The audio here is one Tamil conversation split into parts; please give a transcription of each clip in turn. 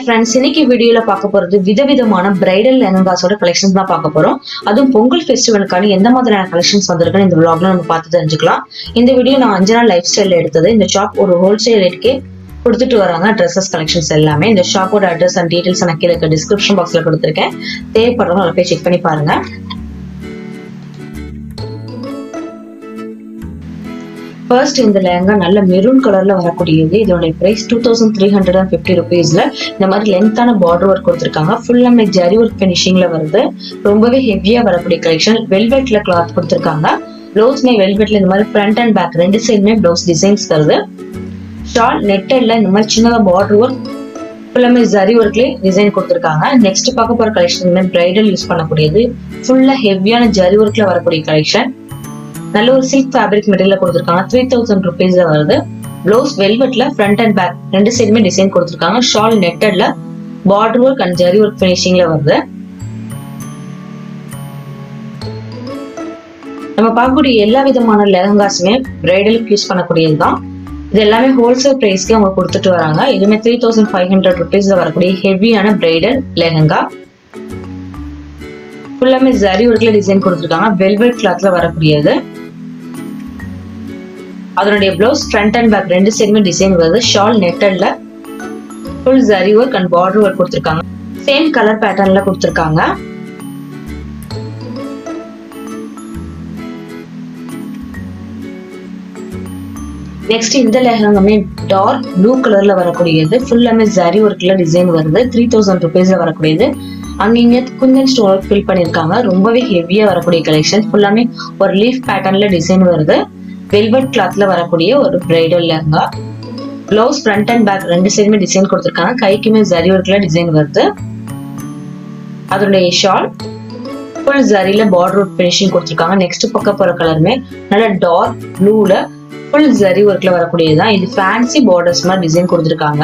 ஃப்ரெண்ட்ஸ் இன்னைக்கு வீடியோல பார்க்க போறது விதவிதமான பிரைடல் லெஹங்காஸோட கலெக்ஷன்ஸ் தான் பார்க்க போறோம் அதுவும் பொங்கல் ஃபெஸ்டிவலுக்கான எந்த மாதிரியான கலெக்ஷன்ஸ் வந்திருக்குன்னு இந்த vlogல நம்ம பார்த்து தெரிஞ்சுக்கலாம் இந்த வீடியோ நான் அஞ்சனா லைஃப் ஸ்டைல்ல எடுத்தது இந்த ஷாப் ஒரு ஹோல்சேல் ரேட்க்கே கொடுத்துட்டு வராங்க ட்ரெஸ்ஸஸ் கலெக்ஷன்ஸ் எல்லாமே இந்த ஷாப்போட அட்ரஸ் அண்ட் டீடைல்ஸ் நான் கீழே டிஸ்கிரிப்ஷன் பாக்ஸ்ல கொடுத்துருக்கேன் தேவைப்படுறவங்க அதை போய் செக் பண்ணி பாருங்க ஃபர்ஸ்ட் இந்த லெஹங்கா நல்ல மெரூன் கலர்ல வரக்கூடியது இதோட price two thousand three hundred and fifty ருபீஸ்ல இந்த மாதிரி லென்த்தான பார்டர் ஒர்க் கொடுத்துருக்காங்க ஃபுல்லாமே ஜரி ஒர்க் ஃபினிஷிங்ல வருது ரொம்பவே ஹெவியா வரக்கூடிய கலெக்ஷன் வெல்வெட்ல கிளாத் கொடுத்துருக்காங்க ப்ளவுஸ்மே வெல்வெட்ல இந்த மாதிரி ஃப்ரண்ட் அண்ட் பேக் ரெண்டு சைடுமே ப்ளவுஸ் டிசைன்ஸ் வருது ஷால் நெட்டட்ல இந்த மாதிரி சின்னதா பார்டர் ஒர்க் ஃபுல்லாமே ஜரி ஒர்க்லேயே டிசைன் கொடுத்துருக்காங்க நெக்ஸ்ட் பார்க்க போற கலெக்ஷன் பிரைடல் யூஸ் பண்ணக்கூடியது ஃபுல்லா ஹெவியான ஜரி ஒர்க்ல வரக்கூடிய கலெக்ஷன் நல்ல ஒரு சில்க் ஃபேப்ரிக் மெட்டீரியல் கொடுத்துருக்காங்க த்ரீ தௌசண்ட் ருபீஸ்ல வருது ப்ளவுஸ் வெல்வெட்ல ஃப்ரண்ட் அண்ட் பேக் ரெண்டு சைடுமே டிசைன் கொடுத்துருக்காங்க ஷால் நெட்டட்ல border work and zari work ஃபினிஷிங்ல வருது நம்ம பார்க்கக்கூடிய எல்லா விதமான லெஹங்காஸுமே பிரைடலுக்கு யூஸ் பண்ணக்கூடியது தான் இது எல்லாமே ஹோல்சேல் பிரைஸ்க்கு அவங்க கொடுத்துட்டு வராங்க இதுவுமே த்ரீ தௌசண்ட் ஃபைவ் ஹண்ட்ரட் ருபீஸ்ல வரக்கூடிய ஹெவியான பிரைடல் லெஹங்கா ஃபுல்லாமே ஜரி ஒர்க்ல டிசைன் கொடுத்துருக்காங்க வெல்வெட் கிளாத்ல வரக்கூடியது அதனுடைய பிளவுஸ் ஃப்ரண்ட் அண்ட் பேக் ரெண்டு சைடுமே டிசைன் வருது ஷால் நெட்டட்ல full zari work and border work கொடுத்துருக்காங்க சேம் கலர் பேட்டர்ன்ல கொடுத்துருக்காங்க நெக்ஸ்ட் இந்த லெஹங்காமே டார்க் ப்ளூ கலர்ல வரக்கூடியது ஃபுல்லாமே ஜரி ஒர்க்ல டிசைன் வருது த்ரீ தௌசண்ட் ருபீஸ்ல வரக்கூடியது அங்கங்க குந்தன் ஸ்டோன் ஃபில் பண்ணிருக்காங்க ரொம்பவே ஹெவியா வரக்கூடிய கலெக்ஷன் ஃபுல்லாமே ஒரு லீஃப் பேட்டர்ன்ல டிசைன் வருது வெல்வெட் கிளாத்ல வரக்கூடிய ஒரு bridal lehenga blouse front and back ரெண்டு சைடுமே டிசைன் கொடுத்துருக்காங்க கைக்குமே ஜரி ஒர்க்ல டிசைன் வருது அதனுடைய ஷால் ஃபுல் ஜரியில பார்டர் ஒர்க் ஃபினிஷிங் கொடுத்துருக்காங்க நெக்ஸ்ட் பக்கம் போற கலருமே நல்ல டார்க் ப்ளூல ஃபுல் ஜரி ஒர்க்ல வரக்கூடியதுதான் இது ஃபேன்சி பார்டர்ஸ் மாதிரி டிசைன் கொடுத்துருக்காங்க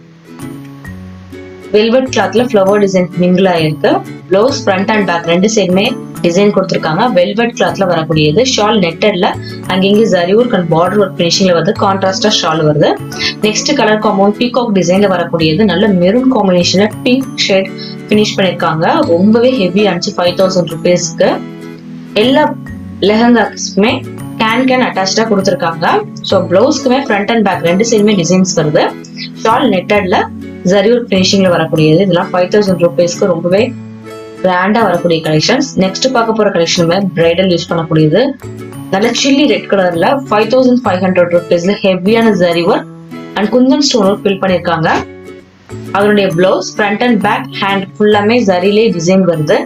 வெல்வெட் கிளாத்ல ஃப்ளவர் டிசைன் மிங்கிள் ஆயிருக்கு ப்ளவுஸ் ஃப்ரண்ட் அண்ட் பேக் ரெண்டு சைடுமே டிசைன் கொடுத்துருக்காங்க வெல்வெட் கிளாத்ல வரக்கூடியது ஷால் நெட்டட்ல அங்கங்க zari work and border work ஃபினிஷிங்ல வருது கான்ட்ராஸ்டா ஷால் வருது நெக்ஸ்ட் கலர் காம்பவுண்ட் பீகாக் டிசைன்ல வரக்கூடியது நல்ல மெரூன் காம்பினேஷன்ல பிங்க் ஷேட் ஃபினிஷ் பண்ணிருக்காங்க ரொம்பவே ஹெவி ஆச்சு ஃபைவ் தௌசண்ட் ருபீஸ்க்கு எல்லா லெஹங்காஸ்க்குமே கேன் கேன் அட்டாச்சா கொடுத்துருக்காங்க ஸோ பிளவுஸ்க்குமே ஃப்ரண்ட் அண்ட் பேக் ரெண்டு சைடுமே டிசைன்ஸ் வருது ஷால் நெட்டட்ல ஜரி ஒர்க் ஃபினிஷிங்ல வரக்கூடியது இதெல்லாம் ஃபைவ் தௌசண்ட் ருபீஸ்க்கு ரொம்பவே கிராண்டா வரக்கூடிய கலெக்ஷன்ஸ் நெக்ஸ்ட் பார்க்க போற கலெக்ஷன் பிரைடல் யூஸ் பண்ணக்கூடியது நல்ல சில்லி ரெட் கலர்ல ஃபைவ் தௌசண்ட் ஃபைவ் ஹண்ட்ரட் ருபீஸ்ல ஹெவியான zari work and kundan stone work fill பண்ணிருக்காங்க அதனுடைய blouse front and back hand ஃபுல்லாமே ஜரிலே டிசைன் வருது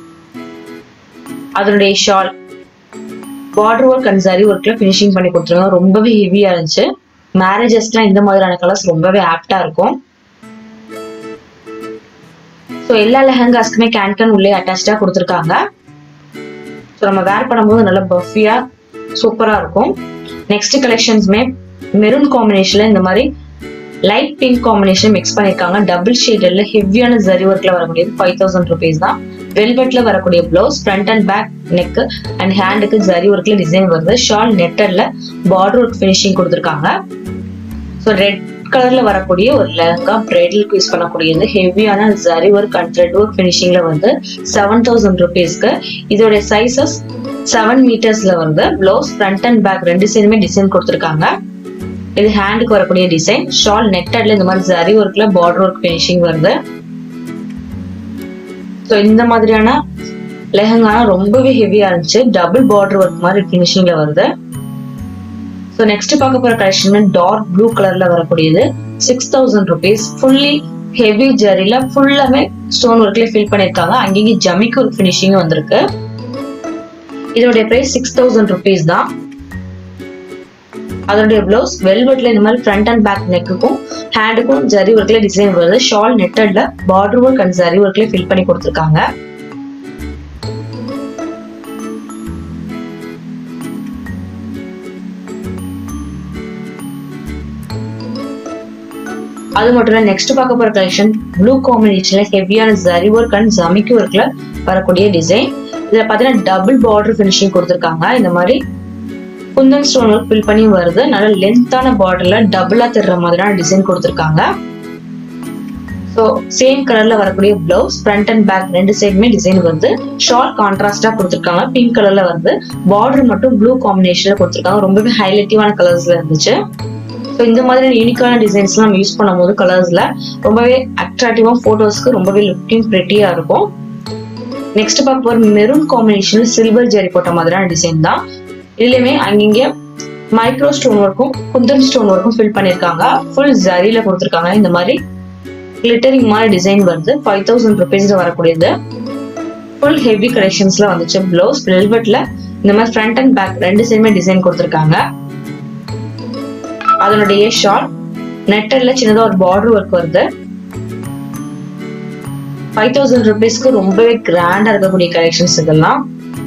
அதனுடைய shawl border work and zari ஒர்க்ல ஃபினிஷிங் பண்ணி கொடுத்துருக்காங்க ரொம்பவே ஹெவியா இருந்துச்சு மேரேஜஸ்க்குலாம் இந்த மாதிரியான கலர்ஸ் ரொம்பவே ஆப்டா இருக்கும் ஸோ எல்லா லெஹங்காஸ்க்குமே கேன் கேன் உள்ளே அட்டாச்சா கொடுத்துருக்காங்க ஸோ நம்ம வேர் பண்ணும்போது நல்லா பஃபியா சூப்பரா இருக்கும் நெக்ஸ்ட் கலெக்ஷன்ஸ்மே மெரூன் காம்பினேஷன்ல இந்த மாதிரி லைட் பிங்க் காம்பினேஷன் மிக்ஸ் பண்ணிருக்காங்க டபுள் ஷேடர்ல ஹெவியான ஜரி ஒர்க்ல வரக்கூடியது ஃபைவ் தௌசண்ட் ருபீஸ் தான் வெல்வெட்ல வரக்கூடிய blouse front and back neck and ஹேண்டுக்கு ஜரி ஒர்க்ல டிசைன் வருது ஷால் நெட்டர்ல பார்டர் ஒர்க் ஃபினிஷிங் கொடுத்துருக்காங்க ஸோ ரெட் கலர்ல வரக்கூடிய ஒரு லெஹங்கா பிரைடலுக்கு யூஸ் பண்ணக்கூடியது ஹெவியான zari work and thread work ஃபினிஷிங்ல வந்து செவன் தௌசண்ட் ருபீஸ்க்கு இதோட சைசஸ் செவன் மீட்டர்ஸ்ல வருது பிளவுஸ் ஃப்ரண்ட் அண்ட் பேக் ரெண்டு சைடுமே டிசைன் கொடுத்துருக்காங்க இது ஹேண்டுக்கு வரக்கூடிய டிசைன் ஷால் நெட்டட்ல இந்த மாதிரி ஜரி ஒர்க்ல பார்டர் ஒர்க் ஃபினிஷிங் வருது ஸோ இந்த மாதிரியான லெஹங்கா ரொம்பவே ஹெவியா இருந்துச்சு டபுள் பார்டர் ஒர்க் மாதிரி ஃபினிஷிங்ல வருது ஸோ நெக்ஸ்ட் பார்க்க போற கலெக்ஷன் டார்க் ப்ளூ கலர்ல வரக்கூடியது six thousand rupees fully heavy ஜரில ஃபுல்லாமே ஸ்டோன் ஒர்க்ல ஃபில் பண்ணிருக்காங்க அங்கேயும் ஜமிக்கு ஒரு ஃபினிஷிங் வந்திருக்கு இதோடைய பிரைஸ் சிக்ஸ் தௌசண்ட் ருபீஸ் தான் அதனுடைய பிளவுஸ் வெல்வெட்ல இந்த மாதிரி ஃப்ரண்ட் அண்ட் பேக் நெக்குக்கும் ஹேண்டுக்கும் ஜரி ஒர்க்ல டிசைன் வருது ஷால் நெட்டட்ல பார்டர் ஒர்க் அண்ட் ஜரி ஒர்க்ல ஃபில் பண்ணி கொடுத்துருக்காங்க அது மட்டும் இல்ல நெக்ஸ்ட் பார்க்க போற கலெக்ஷன் ப்ளூ காம்பினேஷன்ல ஹெவியான ஜரி ஒர்க் அண்ட் ஜமிக்கி ஒர்க்ல வரக்கூடிய டிசைன் இதுல பாத்தீங்கன்னா டபுள் பார்டர் ஃபினிஷிங் கொடுத்துருக்காங்க இந்த மாதிரி குந்தன் ஸ்டோன் ஒர்க் ஃபில் பண்ணி வருது நல்ல லென்த்தான பார்டர்ல டபுளா தெரிற மாதிரியான டிசைன் கொடுத்துருக்காங்க ஸோ சேம் கலர்ல வரக்கூடிய பிளவுஸ் ஃப்ரண்ட் அண்ட் பேக் ரெண்டு சைடுமே டிசைன் வந்து ஷால் கான்ட்ராஸ்டா கொடுத்துருக்காங்க பிங்க் கலர்ல வந்து பார்டர் மட்டும் ப்ளூ காம்பினேஷன்ல கொடுத்துருக்காங்க ரொம்பவே ஹைலைட்டிவான கலர்ஸ்ல இருந்துச்சு ஸோ இந்த மாதிரி யூனிக்கான டிசைன்ஸ்லாம் நம்ம யூஸ் பண்ணும்போது கலர்ஸ்ல ரொம்பவே அட்ராக்டிவா போட்டோஸ்க்கு ரொம்பவே லுக்கிங் ப்ரெட்டியா இருக்கும் நெக்ஸ்ட் பார்க்க போற மெரூன் காம்பினேஷன் சில்வர் ஜெரி போட்ட மாதிரியான டிசைன் தான் இதுலயுமே அங்கிங்க மைக்ரோ ஸ்டோன் ஒர்க்கும் குந்தன் ஸ்டோன் ஒர்க்கும் ஃபில் பண்ணிருக்காங்க ஃபுல் ஜரியில கொடுத்துருக்காங்க இந்த மாதிரி கிளிட்டரிங் மாதிரி டிசைன் வருது ஃபைவ் தௌசண்ட் ருபீஸ்ல வரக்கூடியது ஃபுல் ஹெவி கலெக்ஷன்ஸ்ல வந்துச்சு பிளவுஸ் வெல்வெட்ல இந்த மாதிரி ஃப்ரண்ட் அண்ட் பேக் ரெண்டு சைடுமே டிசைன் கொடுத்துருக்காங்க அதனுடைய ஷார்ட் நெட்டர்ல சின்னதா ஒரு பார்டர் ஒர்க் வருது ஃபைவ் தௌசண்ட் ருபீஸ்க்கு ரொம்பவே கிராண்டா இருக்கக்கூடிய கலெக்ஷன்ஸ் இதெல்லாம்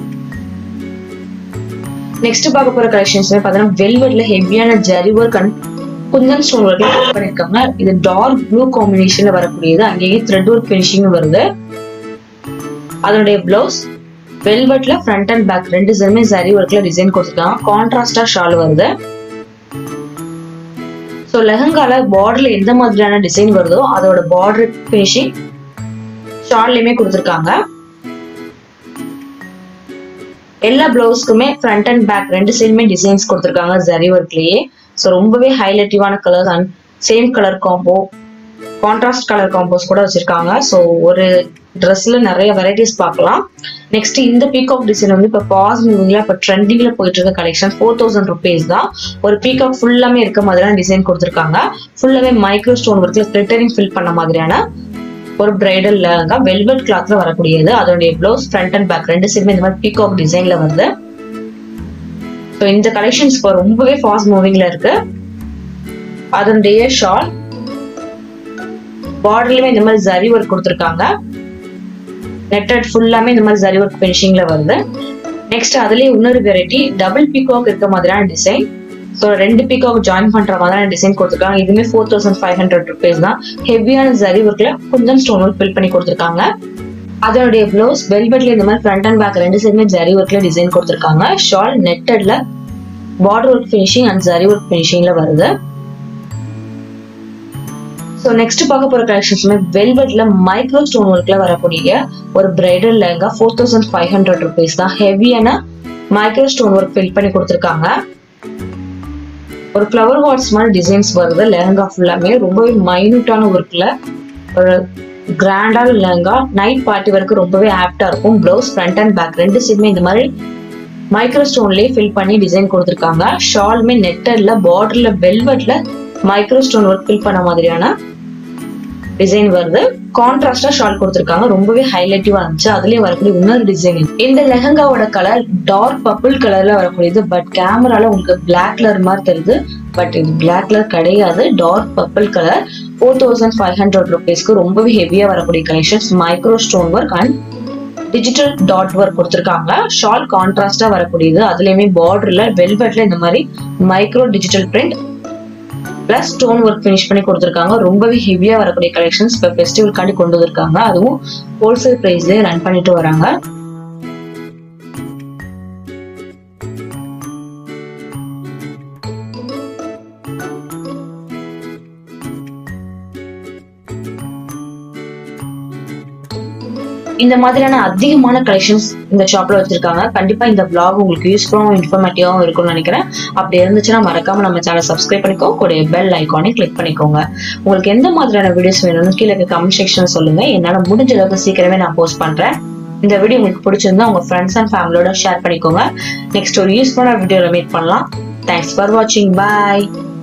நெக்ஸ்ட் பார்க்க போற கலெக்ஷன்ஸ் பார்த்தீங்கன்னா வெல்வெட்ல ஹெவியான zari work and kundan stone work பண்ணிருக்காங்க இது டார்க் ப்ளூ காம்பினேஷன்ல வரக்கூடியது அங்கேயே த்ரெட் ஒர்க் ஃபினிஷிங் வருது அதனுடைய பிளவுஸ் வெல்வெட்ல ஃப்ரண்ட் அண்ட் பேக் ரெண்டு சைடுமே ஜரி ஒர்க்ல டிசைன் கொடுத்துருக்காங்க கான்ட்ராஸ்டா ஷால் வருது ஸோ லெஹங்கால பார்டர்ல எந்த மாதிரியான டிசைன் வருதோ அதோட பார்டர் ஃபினிஷிங் ஷால்லையுமே கொடுத்துருக்காங்க எல்லா பிளவுஸ்க்குமே ஃப்ரண்ட் அண்ட் பேக் ரெண்டு சைடுமே டிசைன்ஸ் கொடுத்துருக்காங்க ஜரி ஒர்க்லயே ஸோ ரொம்பவே ஹைலைட்டிவான colours and same colour combo contrast colour combos கூட வச்சிருக்காங்க ஸோ ஒரு ட்ரெஸ்ல நிறைய வெரைட்டிஸ் பார்க்கலாம் நெக்ஸ்ட் இந்த பீகாக் டிசைன் வந்து இப்போ பாஸ் மூவிங்ல இப்போ ட்ரெண்டிங்ல போயிட்டு இருக்க கலெக்ஷன் ஃபோர் தௌசண்ட் ருபீஸ் தான் ஒரு பீகாக் ஃபுல்லாமே இருக்க மாதிரியான டிசைன் கொடுத்துருக்காங்க ஃபுல்லாவே மைக்ரோ ஸ்டோன் ஒர்க்ல கிளிட்டரிங் ஃபில் பண்ண மாதிரியான ஒரு பிரைடல் லெஹங்கா வெல்வெட் கிளாத்ல வரக்கூடியது அதோடைய ப்ளவுஸ் ஃப்ரண்ட் அண்ட் பேக் ரெண்டு சைடுமே இந்த மாதிரி பீகாக் டிசைன்ல வருது ஸோ இந்த கலெக்ஷன்ஸ் இப்போ ரொம்பவே ஃபாஸ்ட் மூவிங்ல இருக்கு அதனுடைய ஷால் பார்டர்லயுமே இந்த மாதிரி ஜரி ஒர்க் கொடுத்துருக்காங்க நெட்டட் ஃபுல்லாமே இந்த மாதிரி ஜரி ஒர்க் ஃபினிஷிங்ல வருது நெக்ஸ்ட் அதுலயே இன்னொரு வெரைட்டி டபுள் பீகாக் இருக்க மாதிரியான டிசைன் ஸோ ரெண்டு பீகாக் ஜாயின் பண்ற மாதிரியான டிசைன் கொடுத்துருக்காங்க இதுவுமே four thousand five hundred rupees தான் ஹெவியான ஜரி ஒர்க்ல கொஞ்சம் ஸ்டோன் ஒர்க் ஃபில் பண்ணி கொடுத்துருக்காங்க அதனுடைய ப்ளவுஸ் வெல்வெட்ல இந்த மாதிரி ஃப்ரண்ட் அண்ட் பேக் ரெண்டு சைடுமே ஜரி ஒர்க்ல டிசைன் கொடுத்துருக்காங்க ஷால் நெட்டட்ல border work finishing and zari work ஃபினிஷிங்ல வருது ஸோ நெக்ஸ்ட் பார்க்க போற கலெக்ஷன்ஸ்மே வெல்வெட்ல மைக்ரோ ஸ்டோன் ஒர்க்ல வரக்கூடிய ஒரு bridal lehenga four thousand five hundred rupees தான் ஹெவியான மைக்ரோ ஸ்டோன் ஒர்க் ஃபில் பண்ணி கொடுத்துருக்காங்க ஒரு ஃப்ளவர் வாட்ஸ் மாதிரி டிசைன்ஸ் வருது லெஹங்கா ஃபுல்லாமே ரொம்பவே மைனூட்டான ஒர்க்ல ஒரு கிராண்டான லெஹங்கா நைட் பார்ட்டி வரைக்கும் ரொம்பவே ஆப்டா இருக்கும் ப்ளவுஸ் ஃப்ரண்ட் அண்ட் பேக் ரெண்டு சைடுமே இந்த மாதிரி மைக்ரோ ஸ்டோன்லயே ஃபில் பண்ணி டிசைன் கொடுத்துருக்காங்க ஷால்மே நெட்டர்ல பார்டர்ல வெல்வெட்ல மைக்ரோ ஸ்டோன் ஒர்க் ஃபில் பண்ண மாதிரியான டிசைன் வருது கான்ட்ராஸ்டா ஷால் கொடுத்துருக்காங்க ரொம்பவே ஹைலைட்டிவா இருந்துச்சு அதுலயே வரக்கூடிய இன்னொரு டிசைன் இந்த லெஹங்காவோட கலர் டார்க் பர்பிள் கலர்ல வரக்கூடியது பட் கேமரால உங்களுக்கு பிளாக் கலர் மாதிரி தெரியுது பட் இது பிளாக் கலர் கிடையாது dark purple colour four thousand five hundred ருபீஸ்க்கு ரொம்பவே ஹெவியா வரக்கூடிய collections micro stone work and digital dot work கொடுத்துருக்காங்க ஷால் கான்ட்ராஸ்டா வரக்கூடியது அதுலயுமே பார்டர்ல வெல்வெட்ல இந்த மாதிரி micro digital print plus stone work finish பண்ணி கொடுத்துருக்காங்க ரொம்பவே ஹெவியா வரக்கூடிய கலெக்ஷன்ஸ் இப்போ ஃபெஸ்டிவல்காண்டி கொண்டு வந்திருக்காங்க அதுவும் ஹோல்சேல் பிரைஸ்ல ரன் பண்ணிட்டு வராங்க இந்த மாதிரியான அதிகமான கலெக்ஷன்ஸ் இந்த ஷாப்ல வச்சிருக்காங்க கண்டிப்பா இந்த vlog உங்களுக்கு யூஸ்ஃபுல்லாகவும் இன்ஃபர்மேட்டிவாகவும் இருக்கும்னு நினைக்கிறேன் அப்படி இருந்துச்சுன்னா மறக்காம நம்ம சேனல் சப்ஸ்கிரைப் பண்ணிக்கோ கூட பெல் ஐக்கானே கிளிக் பண்ணிக்கோங்க உங்களுக்கு எந்த மாதிரியான வீடியோஸ் வேணும்னு கீழே கமெண்ட் செக்ஷன் சொல்லுங்க என்னால முடிஞ்ச அளவுக்கு சீக்கிரமே நான் போஸ்ட் பண்றேன் இந்த வீடியோ உங்களுக்கு பிடிச்சிருந்தா உங்க ஃப்ரெண்ட்ஸ் அண்ட் ஃபேமிலியோட ஷேர் பண்ணிக்கோங்க நெக்ஸ்ட் ஒரு யூஸ்ஃபுல்லான வீடியோல மீட் பண்ணலாம் தேங்க்ஸ் ஃபார் வாட்சிங் பாய்